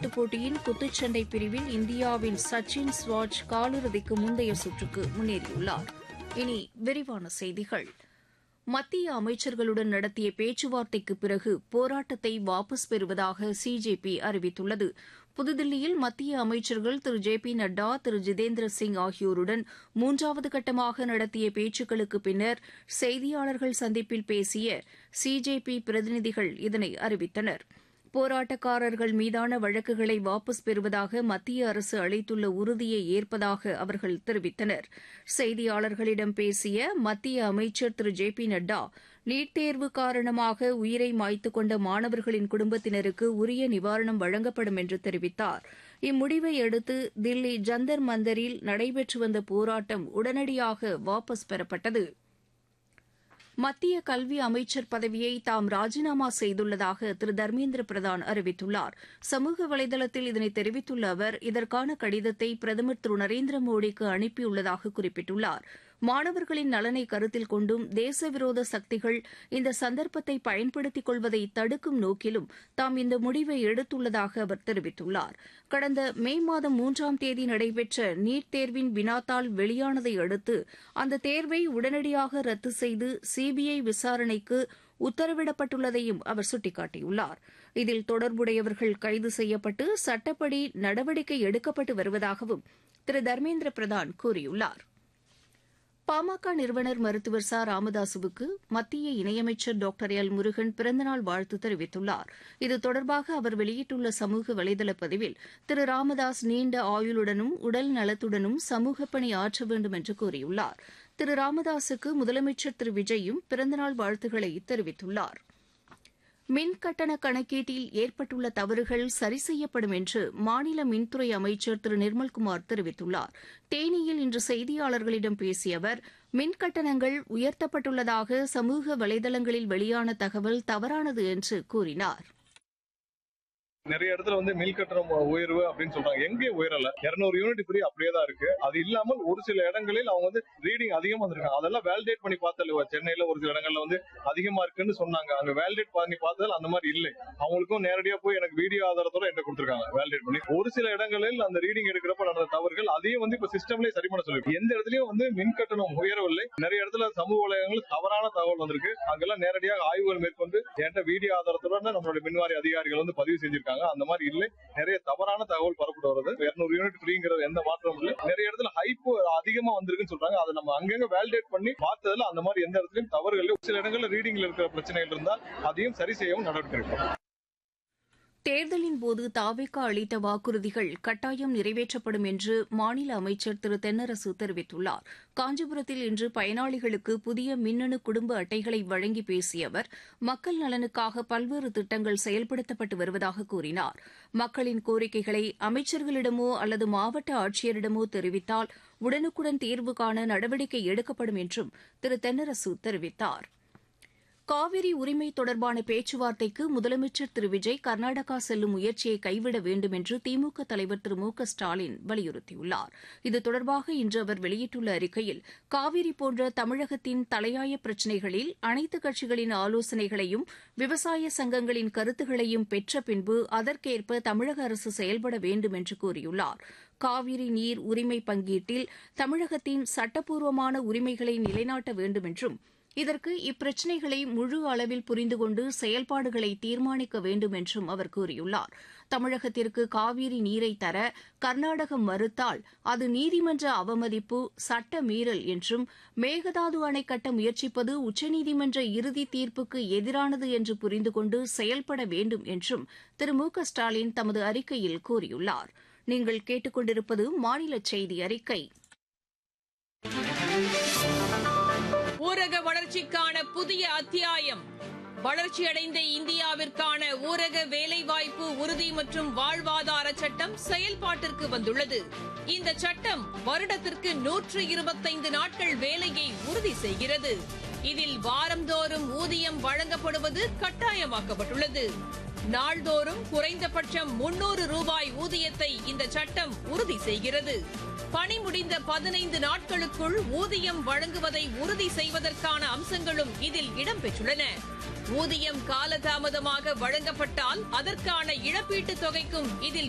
விளையாட்டுப் போட்டியின் குத்துச்சண்டை பிரிவில் இந்தியாவின் சச்சின் ஸ்வாஜ் காலிறுதிக்கு முந்தைய சுற்றுக்கு முன்னேறியுள்ளார் இனி விரிவான செய்திகள் மத்திய அமைச்சர்களுடன் நடத்திய பேச்சுவார்த்தைக்கு பிறகு போராட்டத்தை வாபஸ் பெறுவதாக சிஜேபி அறிவித்துள்ளது புதுதில்லியில் மத்திய அமைச்சர்கள் திரு ஜே பி நட்டா திரு ஜிதேந்திர சிங் ஆகியோருடன் மூன்றாவது கட்டமாக நடத்திய பேச்சுக்களுக்கு பின்னர் செய்தியாளர்கள் சந்திப்பில் பேசிய சிஜேபி பிரதிநிதிகள் இதனை அறிவித்தனா் போராட்டக்காரர்கள் மீதான வழக்குகளை வாபஸ் பெறுவதாக மத்திய அரசு அளித்துள்ள உறுதியை ஏற்பதாக அவர்கள் தெரிவித்தனர் செய்தியாளர்களிடம் பேசிய மத்திய அமைச்சர் Thiru J P Nadda NEET தேர்வு காரணமாக உயிரை மாய்த்து கொண்ட மாணவர்களின் குடும்பத்தினருக்கு உரிய நிவாரணம் வழங்கப்படும் என்று தெரிவித்தார் இம்முடிவை அடுத்து தில்லி ஜந்தர் மந்தரில் நடைபெற்று வந்த போராட்டம் உடனடியாக வாபஸ் பெறப்பட்டது மத்திய கல்வி அமைச்சர் பதவியை தாம் ராஜினாமா செய்துள்ளதாக திரு தர்மேந்திர பிரதான் அறிவித்துள்ளார் சமூக வலைதளத்தில் இதனை தெரிவித்துள்ள அவர் இதற்கான கடிதத்தை பிரதமர் திரு நரேந்திர மோடிக்கு அனுப்பியுள்ளதாக குறிப்பிட்டுள்ளார் மாணவர்களின் நலனை கருத்தில் கொண்டும் தேசவிரோத சக்திகள் இந்த சந்தர்ப்பத்தை பயன்படுத்திக் கொள்வதை தடுக்கும் நோக்கிலும் தாம் இந்த முடிவை எடுத்துள்ளதாக அவர் தெரிவித்துள்ளார் கடந்த மே மாதம் மூன்றாம் தேதி நடைபெற்ற நீட் தேர்வின் வினாத்தாள் வெளியானதை அடுத்து அந்த தேர்வை உடனடியாக ரத்து செய்து சிபிஐ விசாரணைக்கு உத்தரவிடப்பட்டுள்ளதையும் அவர் சுட்டிக்காட்டியுள்ளார் இதில் தொடர்புடையவர்கள் கைது செய்யப்பட்டு சட்டப்படி நடவடிக்கை எடுக்கப்பட்டு வருவதாகவும் திரு தர்மேந்திர பிரதான் கூறியுள்ளார் பாமக நிறுவனர் மருத்துவர் ச ராமதாசுவுக்கு மத்திய இணையமைச்சர் டாக்டர் எல் முருகன் பிறந்தநாள் வாழ்த்து தெரிவித்துள்ளார் இது தொடர்பாக அவர் வெளியிட்டுள்ள சமூக வலைதள பதிவில் திரு ராமதாஸ் நீண்ட ஆயுளுடனும் உடல் நலத்துடனும் சமூகப் பணி ஆற்ற வேண்டும் என்று கூறியுள்ளார் திரு ராமதாசுக்கு முதலமைச்சர் திரு விஜயும் பிறந்தநாள் வாழ்த்துக்களை தெரிவித்துள்ளார் மின் கட்டண கணக்கீட்டில் ஏற்பட்டுள்ள தவறுகள் சரி செய்யப்படும் என்று மாநில மின்துறை அமைச்சர் திரு நிர்மல்குமார் தெரிவித்துள்ளார் தேனியில் இன்று செய்தியாளர்களிடம் பேசிய அவர் மின் கட்டணங்கள் உயர்த்தப்பட்டுள்ளதாக சமூக வலைதளங்களில் வெளியான தகவல் தவறானது என்று கூறினார் நிறைய இடத்துல வந்து மில் கட்டணம் உயர்வு அப்படின்னு சொல்றாங்க எங்கே உயரல இருநூறு யூனிட் ஃப்ரீ அப்படியே தான் இருக்கு அது இல்லாமல் ஒரு சில இடங்களில் அவங்க வந்து ரீடிங் அதிகமா வந்திருக்காங்க அதெல்லாம் வேலிடேட் பண்ணி பார்த்தல சென்னையில ஒரு சில இடங்கள்ல வந்து அதிகமா இருக்குன்னு சொன்னாங்க அங்க வேலிடேட் பண்ணி பார்த்ததில் அந்த மாதிரி இல்லை அவங்களுக்கும் நேரடியா போய் எனக்கு வீடியோ ஆதாரத்தோட என்ன கொடுத்துருக்காங்க வேலிடேட் பண்ணி ஒரு சில இடங்களில் அந்த ரீடிங் எடுக்கிறப்ப நடந்த தவறுகள் அதையும் வந்து இப்ப சிஸ்டம்லயே சரி பண்ண சொல்லி எந்த இடத்துலயும் வந்து மின் கட்டணம் உயரவில்லை நிறைய இடத்துல சமூக வலையங்கள் தவறான தகவல் வந்திருக்கு அங்கெல்லாம் நேரடியாக ஆய்வுகள் மேற்கொண்டு என்கிட்ட வீடியோ ஆதாரத்துடன் நம்மளுடைய மின்வாரி அதிகாரிகள் வந்து பதிவு செஞ்சிருக்காங்க அந்த மாதிரி இல்லை நிறைய தவறான தகவல் பரப்பட்டு வருது இருநூறு யூனிட் ஃப்ரீங்கிறது எந்த மாற்றமும் இல்லை நிறைய இடத்துல ஹைப் அதிகமா வந்திருக்குன்னு சொல்றாங்க அதை நம்ம அங்கங்க வேலிடேட் பண்ணி பார்த்ததுல அந்த மாதிரி எந்த இடத்துலயும் தவறுகள் இல்லை. சில இடங்கள்ல ரீடிங்ல இருக்கிற பிரச்சனைகள் இருந்தால் அதையும் சரி செய்யவும் நடவடிக்கை எடுக்கும் தேர்தலின் போது தாவேக்கா அளித்த வாக்குறுதிகள் கட்டாயம் நிறைவேற்றப்படும் என்று மாநில அமைச்சர் திரு தென்னரசு தெரிவித்துள்ளார் காஞ்சிபுரத்தில் இன்று பயனாளிகளுக்கு புதிய மின்னணு குடும்ப அட்டைகளை வழங்கி பேசிய அவர் மக்கள் நலனுக்காக பல்வேறு திட்டங்கள் செயல்படுத்தப்பட்டு வருவதாக கூறினார் மக்களின் கோரிக்கைகளை அமைச்சர்களிடமோ அல்லது மாவட்ட ஆட்சியரிடமோ தெரிவித்தால் உடனுக்குடன் தீர்வு காண நடவடிக்கை எடுக்கப்படும் என்றும் திரு தென்னரசு தெரிவித்தாா் காவிரி உரிமை தொடர்பான பேச்சுவார்த்தைக்கு முதலமைச்சர் திரு விஜய் கர்நாடகா செல்லும் முயற்சியை கைவிட வேண்டும் என்று திமுக தலைவர் திரு மு க ஸ்டாலின் வலியுறுத்தியுள்ளார் இது தொடர்பாக இன்று அவர் வெளியிட்டுள்ள அறிக்கையில் காவிரி போன்ற தமிழகத்தின் தலையாய பிரச்சினைகளில் அனைத்துக் கட்சிகளின் ஆலோசனைகளையும் விவசாய சங்கங்களின் கருத்துகளையும் பெற்ற பின்பு அதற்கேற்ப தமிழக அரசு செயல்பட வேண்டும் என்று கூறியுள்ளார் காவிரி நீர் உரிமை பங்கீட்டில் தமிழகத்தின் சட்டப்பூர்வமான உரிமைகளை நிலைநாட்ட வேண்டும் என்றும் இதற்கு இப்பிரச்சினைகளை முழு அளவில் புரிந்து கொண்டு செயல்பாடுகளை தீர்மானிக்க வேண்டும் என்றும் அவர் கூறியுள்ளார் தமிழகத்திற்கு காவிரி நீரை தர கர்நாடகம் மறுத்தால் அது நீதிமன்ற அவமதிப்பு சட்ட மீறல் என்றும் மேகதாது அணை கட்ட முயற்சிப்பது உச்சநீதிமன்ற இறுதி தீர்ப்புக்கு எதிரானது என்று புரிந்து கொண்டு செயல்பட வேண்டும் என்றும் திரு மு க ஸ்டாலின் தமது அறிக்கையில் கூறியுள்ளார் நீங்கள் கேட்டுக்கொண்டிருப்பது மாநில செய்தி அறிக்கை ஊரக வளர்ச்சிக்கான புதிய அத்தியாயம் வளர்ச்சியடைந்த இந்தியாவிற்கான ஊரக வேலைவாய்ப்பு உறுதி மற்றும் வாழ்வாதார சட்டம் செயல்பாட்டிற்கு வந்துள்ளது இந்த சட்டம் வருடத்திற்கு நூற்று இருபத்தைந்து நாட்கள் வேலையை உறுதி செய்கிறது இதில் வாரந்தோறும் ஊதியம் வழங்கப்படுவது கட்டாயமாக்கப்பட்டுள்ளது நாள்தோறும் குறைந்தபட்சம் முன்னூறு ரூபாய் ஊதியத்தை இந்த சட்டம் உறுதி செய்கிறது பணி முடிந்த பதினைந்து நாட்களுக்குள் ஊதியம் வழங்குவதை உறுதி செய்வதற்கான அம்சங்களும் இதில் இடம்பெற்றுள்ளன ஊதியம் காலதாமதமாக வழங்கப்பட்டால் அதற்கான இழப்பீட்டுத் தொகைக்கும் இதில்